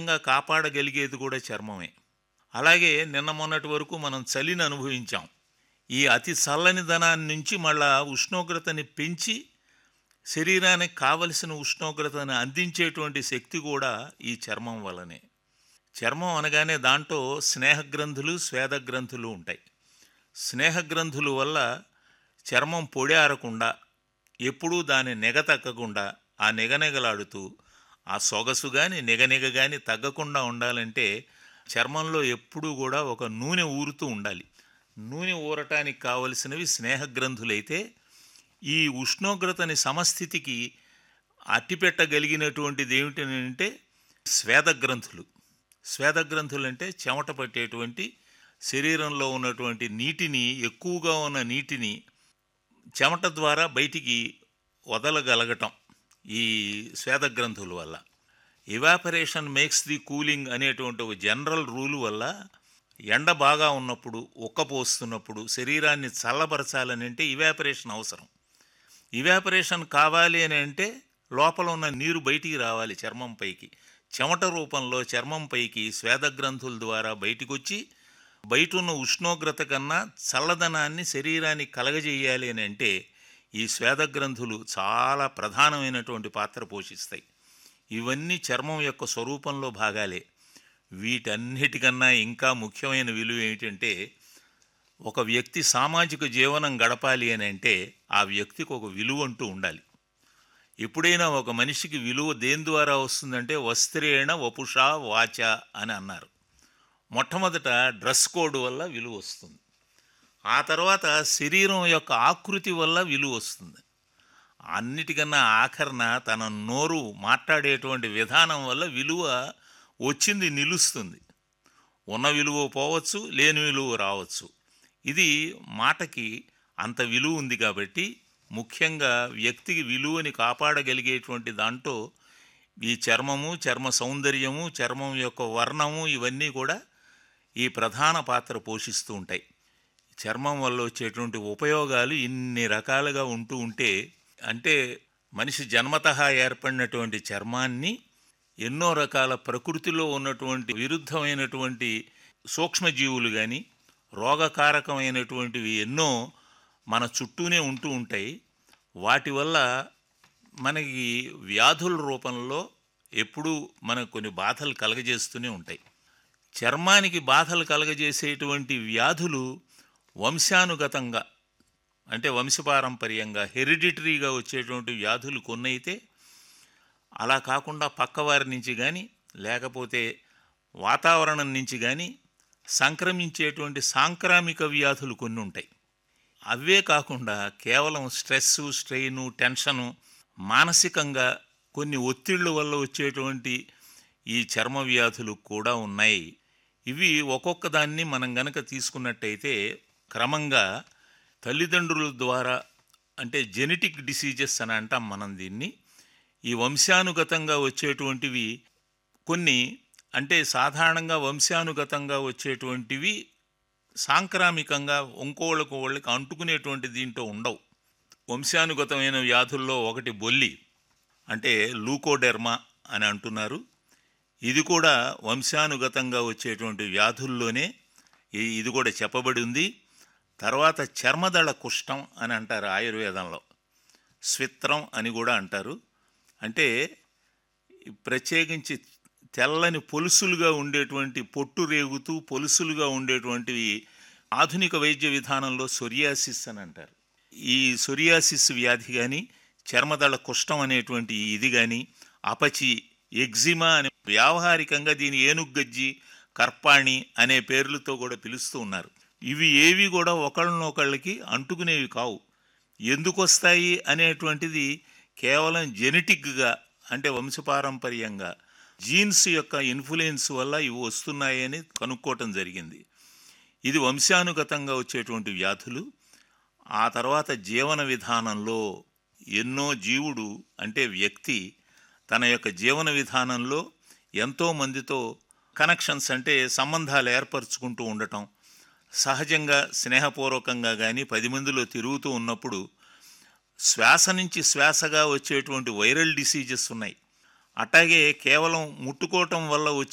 ముఖ్యంగా కాపాడగలిగేది కూడా చర్మమే అలాగే నిన్న మొన్నటి వరకు మనం చలిని అనుభవించాం ఈ అతి చల్లని ధనాన్ని నుంచి మళ్ళా ఉష్ణోగ్రతని పెంచి శరీరానికి కావలసిన ఉష్ణోగ్రతను అందించేటువంటి శక్తి కూడా ఈ చర్మం వల్లనే చర్మం అనగానే దాంట్లో స్నేహగ్రంథులు స్వేదగ్రంథులు ఉంటాయి స్నేహగ్రంథుల వల్ల చర్మం పొడి ఆరకుండా ఎప్పుడూ దాని నెగ తగ్గకుండా ఆ నెగనెగలాడుతూ ఆ సొగసు కానీ నెగనెగ కానీ తగ్గకుండా ఉండాలంటే చర్మంలో ఎప్పుడూ కూడా ఒక నూనె ఊరుతూ ఉండాలి నూనె ఊరటానికి కావలసినవి స్నేహగ్రంథులైతే ఈ ఉష్ణోగ్రతని సమస్థితికి అట్టిపెట్టగలిగినటువంటిది ఏమిటంటే స్వేదగ్రంథులు స్వేదగ్రంథులు అంటే చెమట పట్టేటువంటి శరీరంలో ఉన్నటువంటి నీటిని ఎక్కువగా ఉన్న నీటిని చెమట ద్వారా బయటికి వదలగలగటం ఈ శ్వేతగ్రంథుల వల్ల ఇవాపరేషన్ మేక్స్ ది కూలింగ్ అనేటువంటి ఒక జనరల్ రూల్ వల్ల ఎండ బాగా ఉన్నప్పుడు ఉక్కపోస్తున్నప్పుడు శరీరాన్ని చల్లబరచాలని అంటే ఇవాపరేషన్ అవసరం ఇవాపరేషన్ కావాలి అని అంటే లోపల ఉన్న నీరు బయటికి రావాలి చర్మం పైకి చెమట రూపంలో చర్మం పైకి శ్వేతగ్రంథుల ద్వారా బయటికి వచ్చి బయట ఉన్న ఉష్ణోగ్రత కన్నా చల్లదనాన్ని శరీరానికి కలగజేయాలి అని అంటే ఈ శ్వేతగ్రంథులు చాలా ప్రధానమైనటువంటి పాత్ర పోషిస్తాయి ఇవన్నీ చర్మం యొక్క స్వరూపంలో భాగాలే వీటన్నిటికన్నా ఇంకా ముఖ్యమైన విలువ ఏమిటంటే ఒక వ్యక్తి సామాజిక జీవనం గడపాలి అని అంటే ఆ వ్యక్తికి ఒక విలువ అంటూ ఉండాలి ఎప్పుడైనా ఒక మనిషికి విలువ దేని ద్వారా వస్తుందంటే వస్త్రేణ వపుష వాచ అని అన్నారు మొట్టమొదట డ్రెస్ కోడ్ వల్ల విలువ వస్తుంది ఆ తర్వాత శరీరం యొక్క ఆకృతి వల్ల విలువ వస్తుంది అన్నిటికన్నా ఆఖరణ తన నోరు మాట్లాడేటువంటి విధానం వల్ల విలువ వచ్చింది నిలుస్తుంది ఉన్న విలువ పోవచ్చు లేని విలువ రావచ్చు ఇది మాటకి అంత విలువ ఉంది కాబట్టి ముఖ్యంగా వ్యక్తికి విలువని కాపాడగలిగేటువంటి దాంట్లో ఈ చర్మము చర్మ సౌందర్యము చర్మం యొక్క వర్ణము ఇవన్నీ కూడా ఈ ప్రధాన పాత్ర పోషిస్తూ ఉంటాయి చర్మం వల్ల వచ్చేటువంటి ఉపయోగాలు ఇన్ని రకాలుగా ఉంటూ ఉంటే అంటే మనిషి జన్మతః ఏర్పడినటువంటి చర్మాన్ని ఎన్నో రకాల ప్రకృతిలో ఉన్నటువంటి విరుద్ధమైనటువంటి సూక్ష్మజీవులు కానీ రోగకారకమైనటువంటివి ఎన్నో మన చుట్టూనే ఉంటూ ఉంటాయి వాటి వల్ల మనకి వ్యాధుల రూపంలో ఎప్పుడూ మనకు కొన్ని బాధలు కలగజేస్తూనే ఉంటాయి చర్మానికి బాధలు కలగజేసేటువంటి వ్యాధులు వంశానుగతంగా అంటే వంశపారంపర్యంగా హెరిడిటరీగా వచ్చేటువంటి వ్యాధులు కొన్నైతే అలా కాకుండా పక్కవారి నుంచి కానీ లేకపోతే వాతావరణం నుంచి కానీ సంక్రమించేటువంటి సాంక్రామిక వ్యాధులు కొన్ని ఉంటాయి అవే కాకుండా కేవలం స్ట్రెస్సు స్ట్రెయిను టెన్షను మానసికంగా కొన్ని ఒత్తిళ్ళ వల్ల వచ్చేటువంటి ఈ చర్మ వ్యాధులు కూడా ఉన్నాయి ఇవి ఒక్కొక్క దాన్ని మనం గనక తీసుకున్నట్టయితే క్రమంగా తల్లిదండ్రుల ద్వారా అంటే జెనెటిక్ డిసీజెస్ అని అంటాం మనం దీన్ని ఈ వంశానుగతంగా వచ్చేటువంటివి కొన్ని అంటే సాధారణంగా వంశానుగతంగా వచ్చేటువంటివి సాంక్రామికంగా ఇంకోళ్ళకు వాళ్ళకి అంటుకునేటువంటి దీంట్లో ఉండవు వంశానుగతమైన వ్యాధుల్లో ఒకటి బొల్లి అంటే లూకోడెర్మా అని అంటున్నారు ఇది కూడా వంశానుగతంగా వచ్చేటువంటి వ్యాధుల్లోనే ఈ- ఇది కూడా చెప్పబడి ఉంది తర్వాత చర్మదళ కుష్టం అని అంటారు ఆయుర్వేదంలో స్విత్రం అని కూడా అంటారు అంటే ఈ ప్రత్యేకించి తెల్లని పొలుసులుగా ఉండేటువంటి పొట్టు రేగుతూ పొలుసులుగా ఉండేటువంటివి ఆధునిక వైద్య విధానంలో సొరియాసిస్ అని అంటారు ఈ సొరియాసిస్ వ్యాధి కానీ చర్మదళ కుష్టం అనేటువంటి ఈ ఇది కానీ అపచి ఎగ్జిమా అనే వ్యావహారికంగా దీని ఏనుగజ్జి కర్పాణి అనే పేర్లతో కూడా పిలుస్తూ ఉన్నారు ఇవి ఏవి కూడా ఒకళ్ళనొకళ్ళకి అంటుకునేవి కావు ఎందుకు వస్తాయి అనేటువంటిది కేవలం జెనెటిక్గా అంటే వంశపారంపర్యంగా జీన్స్ యొక్క ఇన్ఫ్లుయెన్స్ వల్ల ఇవి వస్తున్నాయని కనుక్కోవటం జరిగింది ఇది వంశానుగతంగా వచ్చేటువంటి వ్యాధులు ఆ తర్వాత జీవన విధానంలో ఎన్నో జీవుడు అంటే వ్యక్తి తన యొక్క జీవన విధానంలో ఎంతో మందితో కనెక్షన్స్ అంటే సంబంధాలు ఏర్పరచుకుంటూ ఉండటం సహజంగా స్నేహపూర్వకంగా కానీ పది మందిలో తిరుగుతూ ఉన్నప్పుడు శ్వాస నుంచి శ్వాసగా వచ్చేటువంటి వైరల్ డిసీజెస్ ఉన్నాయి అట్లాగే కేవలం ముట్టుకోవటం వల్ల వచ్చే